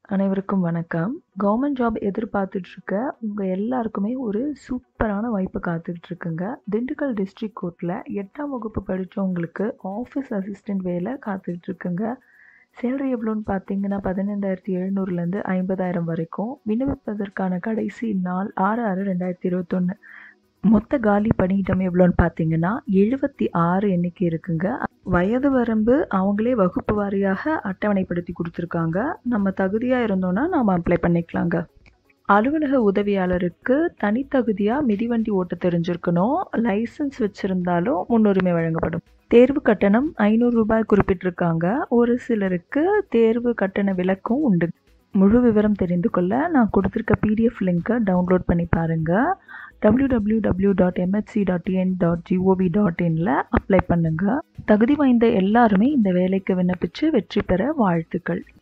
அனைவருக்கும் வணக்கம் government job எதிர்பார்த்துட்டு இருக்க உங்கள் எல்லாருக்குமே ஒரு சூப்பரான வாய்ப்பு காத்துக்கிட்டு இருக்குங்க திண்டுக்கல் டிஸ்ட்ரிக்ட் கோர்ட்டில் எட்டாம் வகுப்பு படித்தவங்களுக்கு ஆஃபீஸ் அசிஸ்டன்ட் வேலை காத்துக்கிட்டு இருக்குங்க சேலரி எவ்வளோன்னு பார்த்தீங்கன்னா பதினெண்டாயிரத்தி எழுநூறுலேருந்து ஐம்பதாயிரம் வரைக்கும் விண்ணப்பிப்பதற்கான கடைசி நாள் ஆறு ஆறு ரெண்டாயிரத்தி இருபத்தொன்று மொத்த காலி பணியிடம் எவ்வளோன்னு பார்த்தீங்கன்னா எழுபத்தி ஆறு எண்ணிக்கை இருக்குங்க வயது வரம்பு அவங்களே வகுப்பு வாரியாக அட்டவணைப்படுத்தி கொடுத்துருக்காங்க நம்ம தகுதியாக இருந்தோன்னா நாம் அப்ளை பண்ணிக்கலாங்க அலுவலக உதவியாளருக்கு தனித்தகுதியாக மிதிவண்டி ஓட்ட தெரிஞ்சிருக்கணும் லைசன்ஸ் வச்சுருந்தாலும் முன்னுரிமை வழங்கப்படும் தேர்வு கட்டணம் ஐநூறு ரூபாய் குறிப்பிட்டிருக்காங்க ஒரு சிலருக்கு தேர்வு கட்டண விலக்கும் உண்டு முழு விவரம் தெரிந்து கொள்ள நான் கொடுத்துருக்க பிடிஎஃப் லிங்க்கை டவுன்லோட் பண்ணி பாருங்கள் W W W dot MHC dot TN dot GOV dot இனில் அப்ளை பண்ணுங்கள் தகுதி வாய்ந்த எல்லாருமே இந்த வேலைக்கு விண்ணப்பித்து வெற்றி பெற வாழ்த்துக்கள்